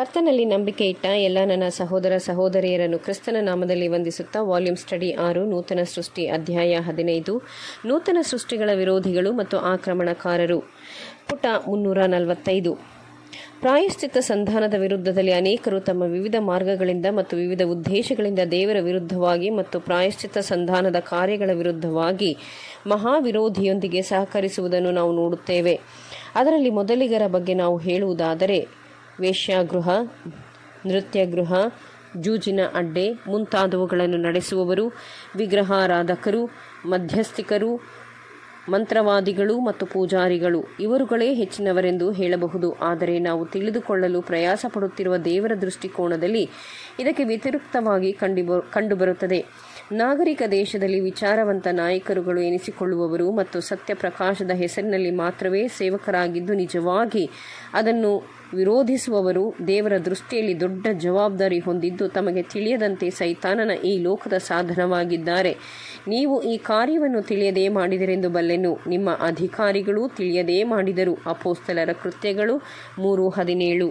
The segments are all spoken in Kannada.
ಕರ್ತನಲ್ಲಿ ನಂಬಿಕೆ ಇಟ್ಟ ಎಲ್ಲ ನನ್ನ ಸಹೋದರ ಸಹೋದರಿಯರನ್ನು ಕ್ರಿಸ್ತನ ನಾಮದಲ್ಲಿ ವಂದಿಸುತ್ತಾ ವಾಲ್ಯೂಮ್ ಸ್ಟಡಿ ಆರು ನೂತನ ಸೃಷ್ಟಿ ಅಧ್ಯಾಯ ಹದಿನೈದು ನೂತನ ಸೃಷ್ಟಿಗಳ ವಿರೋಧಿಗಳು ಮತ್ತು ಆಕ್ರಮಣಕಾರರು ಪುಟ ಮುನ್ನೂರ ನಲವತ್ತೈದು ಪ್ರಾಯಶ್ಚಿತ್ತ ಸಂಧಾನದ ವಿರುದ್ಧದಲ್ಲಿ ಅನೇಕರು ತಮ್ಮ ವಿವಿಧ ಮಾರ್ಗಗಳಿಂದ ಮತ್ತು ವಿವಿಧ ಉದ್ದೇಶಗಳಿಂದ ದೇವರ ವಿರುದ್ಧವಾಗಿ ಮತ್ತು ಪ್ರಾಯಶ್ಚಿತ್ತ ಸಂಧಾನದ ಕಾರ್ಯಗಳ ವಿರುದ್ಧವಾಗಿ ಮಹಾವಿರೋಧಿಯೊಂದಿಗೆ ಸಹಕರಿಸುವುದನ್ನು ನಾವು ನೋಡುತ್ತೇವೆ ಅದರಲ್ಲಿ ಮೊದಲಿಗರ ಬಗ್ಗೆ ನಾವು ಹೇಳುವುದಾದರೆ ವೇಶ್ಯಾಗೃಹ ನೃತ್ಯಗೃಹ ಜೂಜಿನ ಅಡ್ಡೆ ಮುಂತಾದವುಗಳನ್ನು ನಡೆಸುವವರು ವಿಗ್ರಹಾರಾಧಕರು ಮಧ್ಯಸ್ಥಿಕರು ಮಂತ್ರವಾದಿಗಳು ಮತ್ತು ಪೂಜಾರಿಗಳು ಇವರುಗಳೇ ಹೆಚ್ಚಿನವರೆಂದು ಹೇಳಬಹುದು ಆದರೆ ನಾವು ತಿಳಿದುಕೊಳ್ಳಲು ಪ್ರಯಾಸ ಪಡುತ್ತಿರುವ ದೇವರ ದೃಷ್ಟಿಕೋನದಲ್ಲಿ ಇದಕ್ಕೆ ವ್ಯತಿರಿಕ್ತವಾಗಿ ಕಂಡು ಕಂಡುಬರುತ್ತದೆ ನಾಗರಿಕ ದೇಶದಲ್ಲಿ ವಿಚಾರವಂತ ನಾಯಕರುಗಳು ಎನಿಸಿಕೊಳ್ಳುವವರು ಮತ್ತು ಸತ್ಯಪ್ರಕಾಶದ ಹೆಸರಿನಲ್ಲಿ ಮಾತ್ರವೇ ಸೇವಕರಾಗಿದ್ದು ನಿಜವಾಗಿ ಅದನ್ನು ವಿರೋಧಿಸುವವರು ದೇವರ ದೃಷ್ಟಿಯಲ್ಲಿ ದೊಡ್ಡ ಜವಾಬ್ದಾರಿ ಹೊಂದಿದ್ದು ತಮಗೆ ತಿಳಿಯದಂತೆ ಸೈತಾನನ ಈ ಲೋಕದ ಸಾಧನವಾಗಿದ್ದಾರೆ ನೀವು ಈ ಕಾರ್ಯವನ್ನು ತಿಳಿಯದೇ ಮಾಡಿದರೆಂದು ಬಲ್ಲೆನು ನಿಮ್ಮ ಅಧಿಕಾರಿಗಳು ತಿಳಿಯದೇ ಮಾಡಿದರು ಅಪೋಸ್ತಲರ ಕೃತ್ಯಗಳು ಮೂರು ಹದಿನೇಳು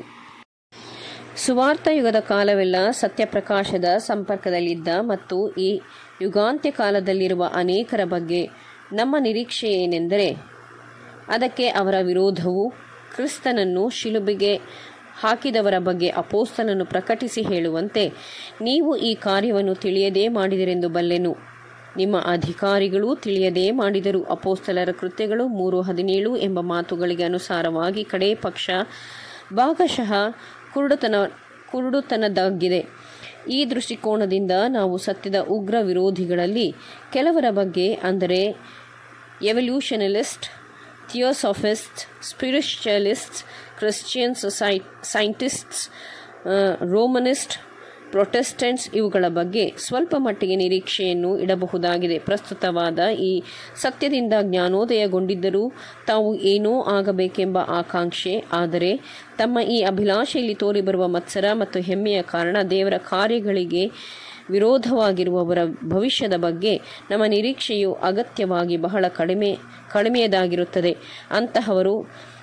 ಸುವಾರ್ಥ ಯುಗದ ಕಾಲವೆಲ್ಲ ಸತ್ಯಪ್ರಕಾಶದ ಸಂಪರ್ಕದಲ್ಲಿದ್ದ ಮತ್ತು ಈ ಯುಗಾಂತ್ಯ ಕಾಲದಲ್ಲಿರುವ ಅನೇಕರ ಬಗ್ಗೆ ನಮ್ಮ ನಿರೀಕ್ಷೆ ಏನೆಂದರೆ ಅದಕ್ಕೆ ಅವರ ವಿರೋಧವು ಕ್ರಿಸ್ತನನ್ನು ಶಿಲುಬೆಗೆ ಹಾಕಿದವರ ಬಗ್ಗೆ ಅಪೋಸ್ತಲನ್ನು ಪ್ರಕಟಿಸಿ ಹೇಳುವಂತೆ ನೀವು ಈ ಕಾರ್ಯವನ್ನು ತಿಳಿಯದೇ ಮಾಡಿದಿರೆಂದು ಬಲ್ಲೆನು ನಿಮ್ಮ ಅಧಿಕಾರಿಗಳು ತಿಳಿಯದೇ ಮಾಡಿದರು ಅಪೋಸ್ತಲರ ಕೃತ್ಯಗಳು ಮೂರು ಹದಿನೇಳು ಎಂಬ ಮಾತುಗಳಿಗೆ ಅನುಸಾರವಾಗಿ ಕಡೇ ಪಕ್ಷ ಭಾಗಶಃ ಕುರುಡುತನ ಕುರುಡುತನದಾಗಿದೆ ಈ ದೃಷ್ಟಿಕೋನದಿಂದ ನಾವು ಸತ್ಯದ ಉಗ್ರ ವಿರೋಧಿಗಳಲ್ಲಿ ಕೆಲವರ ಬಗ್ಗೆ ಅಂದರೆ ಎವಲ್ಯೂಷನಲಿಸ್ಟ್ ಥಿಯೋಸಾಫಿಸ್ಟ್ ಸ್ಪಿರಿಚುವಲಿಸ್ಟ್ ಕ್ರಿಶ್ಚಿಯನ್ ಸೊಸೈ ಸೈಂಟಿಸ್ಟ್ಸ್ ರೋಮನಿಸ್ಟ್ ಪ್ರೊಟೆಸ್ಟೆಂಟ್ಸ್ ಇವುಗಳ ಬಗ್ಗೆ ಸ್ವಲ್ಪ ಮಟ್ಟಿಗೆ ನಿರೀಕ್ಷೆಯನ್ನು ಇಡಬಹುದಾಗಿದೆ ಪ್ರಸ್ತುತವಾದ ಈ ಸತ್ಯದಿಂದ ಜ್ಞಾನೋದಯಗೊಂಡಿದ್ದರೂ ತಾವು ಏನೋ ಆಗಬೇಕೆಂಬ ಆಕಾಂಕ್ಷೆ ಆದರೆ ತಮ್ಮ ಈ ಅಭಿಲಾಷೆಯಲ್ಲಿ ತೋರಿಬರುವ ಮತ್ಸರ ಮತ್ತು ಹೆಮ್ಮೆಯ ಕಾರಣ ದೇವರ ಕಾರ್ಯಗಳಿಗೆ ವಿರೋಧವಾಗಿರುವವರ ಭವಿಷ್ಯದ ಬಗ್ಗೆ ನಮ್ಮ ನಿರೀಕ್ಷೆಯು ಅಗತ್ಯವಾಗಿ ಬಹಳ ಕಡಿಮೆ ಕಡಿಮೆಯದಾಗಿರುತ್ತದೆ ಅಂತಹವರು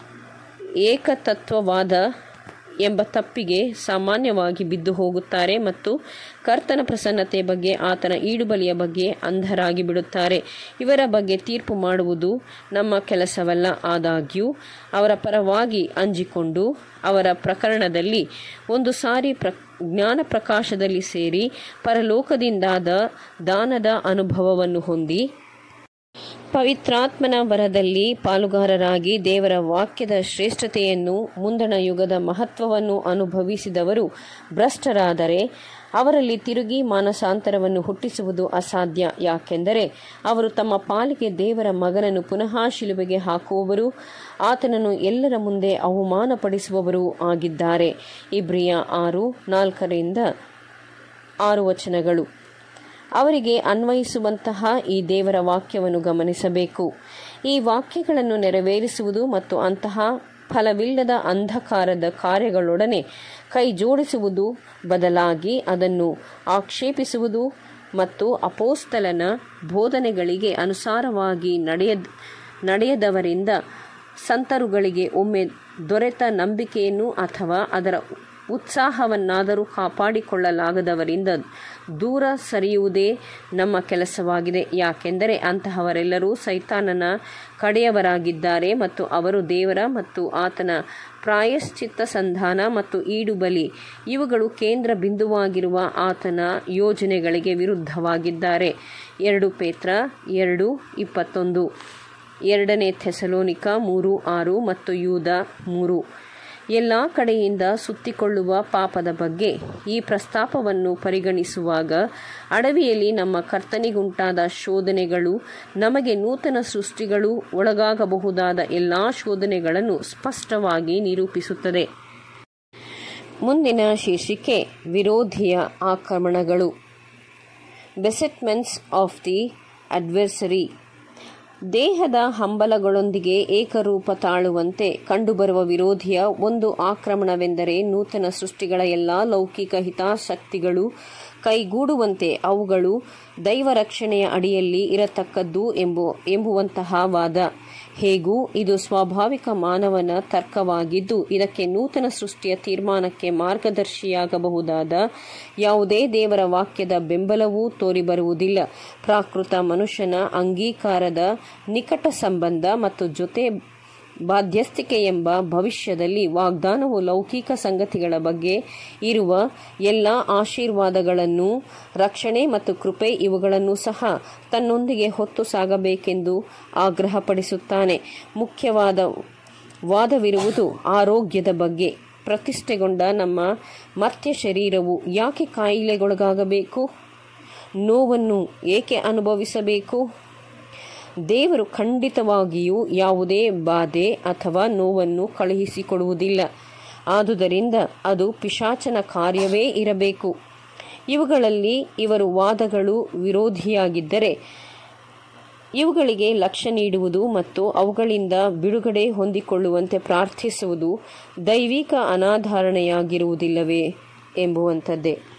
ಏಕತತ್ವವಾದ ಎಂಬ ತಪ್ಪಿಗೆ ಸಾಮಾನ್ಯವಾಗಿ ಬಿದ್ದು ಹೋಗುತ್ತಾರೆ ಮತ್ತು ಕರ್ತನ ಪ್ರಸನ್ನತೆ ಬಗ್ಗೆ ಆತನ ಈಡುಬಲಿಯ ಬಗ್ಗೆ ಅಂಧರಾಗಿ ಬಿಡುತ್ತಾರೆ ಇವರ ಬಗ್ಗೆ ತೀರ್ಪು ಮಾಡುವುದು ನಮ್ಮ ಕೆಲಸವಲ್ಲ ಆದಾಗ್ಯೂ ಅವರ ಪರವಾಗಿ ಅಂಜಿಕೊಂಡು ಅವರ ಪ್ರಕರಣದಲ್ಲಿ ಒಂದು ಸಾರಿ ಪ್ರ ಜ್ಞಾನ ಪ್ರಕಾಶದಲ್ಲಿ ಸೇರಿ ಪರಲೋಕದಿಂದಾದ ದಾನದ ಅನುಭವವನ್ನು ಹೊಂದಿ ಪವಿತ್ರಾತ್ಮನ ವರದಲ್ಲಿ ಪಾಲುಗಾರರಾಗಿ ದೇವರ ವಾಕ್ಯದ ಶ್ರೇಷ್ಠತೆಯನ್ನು ಮುಂದಣ ಯುಗದ ಮಹತ್ವವನ್ನು ಅನುಭವಿಸಿದವರು ಭ್ರಷ್ಟರಾದರೆ ಅವರಲ್ಲಿ ತಿರುಗಿ ಮಾನಸಾಂತರವನ್ನು ಹುಟ್ಟಿಸುವುದು ಅಸಾಧ್ಯ ಯಾಕೆಂದರೆ ಅವರು ತಮ್ಮ ಪಾಲಿಗೆ ದೇವರ ಮಗನನ್ನು ಪುನಃ ಶಿಲುಬೆಗೆ ಹಾಕುವವರು ಆತನನ್ನು ಎಲ್ಲರ ಮುಂದೆ ಅವಮಾನಪಡಿಸುವವರೂ ಆಗಿದ್ದಾರೆ ಇಬ್ರಿಯ ಆರು ನಾಲ್ಕರಿಂದ ಆರು ವಚನಗಳು ಅವರಿಗೆ ಅನ್ವಯಿಸುವಂತಹ ಈ ದೇವರ ವಾಕ್ಯವನ್ನು ಗಮನಿಸಬೇಕು ಈ ವಾಕ್ಯಗಳನ್ನು ನೆರವೇರಿಸುವುದು ಮತ್ತು ಅಂತಹ ಫಲವಿಲ್ಲದ ಅಂಧಕಾರದ ಕಾರ್ಯಗಳೊಡನೆ ಕೈ ಜೋಡಿಸುವುದು ಬದಲಾಗಿ ಅದನ್ನು ಆಕ್ಷೇಪಿಸುವುದು ಮತ್ತು ಅಪೋಸ್ತಲನ ಬೋಧನೆಗಳಿಗೆ ಅನುಸಾರವಾಗಿ ನಡೆಯ ನಡೆಯದವರಿಂದ ಸಂತರುಗಳಿಗೆ ಒಮ್ಮೆ ದೊರೆತ ನಂಬಿಕೆಯನ್ನು ಅಥವಾ ಅದರ ಉತ್ಸಾಹವನ್ನಾದರೂ ಕಾಪಾಡಿಕೊಳ್ಳಲಾಗದವರಿಂದ ದೂರ ಸರಿಯುವುದೇ ನಮ್ಮ ಕೆಲಸವಾಗಿದೆ ಯಾಕೆಂದರೆ ಅಂತಹವರೆಲ್ಲರೂ ಸೈತಾನನ ಕಡೆಯವರಾಗಿದ್ದಾರೆ ಮತ್ತು ಅವರು ದೇವರ ಮತ್ತು ಆತನ ಪ್ರಾಯಶ್ಚಿತ್ತ ಸಂಧಾನ ಮತ್ತು ಈಡುಬಲಿ ಇವುಗಳು ಕೇಂದ್ರ ಬಿಂದುವಾಗಿರುವ ಆತನ ಯೋಜನೆಗಳಿಗೆ ವಿರುದ್ಧವಾಗಿದ್ದಾರೆ ಎರಡು ಪೇತ್ರ ಎರಡು ಇಪ್ಪತ್ತೊಂದು ಎರಡನೇ ಥೆಸಲೋನಿಕ ಮೂರು ಆರು ಮತ್ತು ಯೂದ ಮೂರು ಎಲ್ಲ ಕಡೆಯಿಂದ ಸುತ್ತಿಕೊಳ್ಳುವ ಪಾಪದ ಬಗ್ಗೆ ಈ ಪ್ರಸ್ತಾಪವನ್ನು ಪರಿಗಣಿಸುವಾಗ ಅಡವಿಯಲ್ಲಿ ನಮ್ಮ ಕರ್ತನಿಗುಂಟಾದ ಶೋಧನೆಗಳು ನಮಗೆ ನೂತನ ಸೃಷ್ಟಿಗಳು ಒಳಗಾಗಬಹುದಾದ ಎಲ್ಲ ಶೋಧನೆಗಳನ್ನು ಸ್ಪಷ್ಟವಾಗಿ ನಿರೂಪಿಸುತ್ತದೆ ಮುಂದಿನ ಶೀರ್ಷಿಕೆ ವಿರೋಧಿಯ ಆಕ್ರಮಣಗಳು ಬೆಸೆಟ್ಮೆಂಟ್ಸ್ ಆಫ್ ದಿ ಅಡ್ವೆರ್ಸರಿ ದೇಹದ ಹಂಬಲಗಳೊಂದಿಗೆ ಏಕರೂಪ ತಾಳುವಂತೆ ಕಂಡುಬರುವ ವಿರೋಧಿಯ ಒಂದು ಆಕ್ರಮಣವೆಂದರೆ ನೂತನ ಸೃಷ್ಟಿಗಳ ಎಲ್ಲ ಲೌಕಿಕ ಹಿತಾಸಕ್ತಿಗಳು ಕೈಗೂಡುವಂತೆ ಅವುಗಳು ದೈವ ರಕ್ಷಣೆಯ ಅಡಿಯಲ್ಲಿ ಇರತಕ್ಕದ್ದು ಎಂಬು ಎಂಬುವಂತಹ ವಾದ ಹೇಗೂ ಇದು ಸ್ವಾಭಾವಿಕ ಮಾನವನ ತರ್ಕವಾಗಿದ್ದು ಇದಕ್ಕೆ ನೂತನ ಸೃಷ್ಟಿಯ ತೀರ್ಮಾನಕ್ಕೆ ಮಾರ್ಗದರ್ಶಿಯಾಗಬಹುದಾದ ಯಾವುದೇ ದೇವರ ವಾಕ್ಯದ ಬೆಂಬಲವೂ ತೋರಿಬರುವುದಿಲ್ಲ ಪ್ರಾಕೃತ ಮನುಷ್ಯನ ಅಂಗೀಕಾರದ ನಿಕಟ ಸಂಬಂಧ ಮತ್ತು ಜೊತೆ ಬಾಧ್ಯಸ್ಥಿಕೆ ಎಂಬ ಭವಿಷ್ಯದಲ್ಲಿ ವಾಗ್ದಾನವು ಲೌಕಿಕ ಸಂಗತಿಗಳ ಬಗ್ಗೆ ಇರುವ ಎಲ್ಲ ಆಶೀರ್ವಾದಗಳನ್ನು ರಕ್ಷಣೆ ಮತ್ತು ಕೃಪೆ ಇವುಗಳನ್ನು ಸಹ ತನ್ನೊಂದಿಗೆ ಹೊತ್ತು ಸಾಗಬೇಕೆಂದು ಆಗ್ರಹಪಡಿಸುತ್ತಾನೆ ಮುಖ್ಯವಾದ ವಾದವಿರುವುದು ಆರೋಗ್ಯದ ಬಗ್ಗೆ ಪ್ರತಿಷ್ಠೆಗೊಂಡ ನಮ್ಮ ಮರ್ತ್ಯ ಶರೀರವು ಯಾಕೆ ಕಾಯಿಲೆಗೊಳಗಾಗಬೇಕು ನೋವನ್ನು ಏಕೆ ಅನುಭವಿಸಬೇಕು ದೇವರು ಖಂಡಿತವಾಗಿಯೂ ಯಾವುದೇ ಬಾಧೆ ಅಥವಾ ನೋವನ್ನು ಕಳುಹಿಸಿಕೊಡುವುದಿಲ್ಲ ಆದುದರಿಂದ ಅದು ಪಿಶಾಚನ ಕಾರ್ಯವೇ ಇರಬೇಕು ಇವುಗಳಲ್ಲಿ ಇವರು ವಾದಗಳು ವಿರೋಧಿಯಾಗಿದ್ದರೆ ಇವುಗಳಿಗೆ ಲಕ್ಷ್ಯ ನೀಡುವುದು ಮತ್ತು ಅವುಗಳಿಂದ ಬಿಡುಗಡೆ ಹೊಂದಿಕೊಳ್ಳುವಂತೆ ಪ್ರಾರ್ಥಿಸುವುದು ದೈವಿಕ ಅನಾಧಾರಣೆಯಾಗಿರುವುದಿಲ್ಲವೇ ಎಂಬುವಂಥದ್ದೇ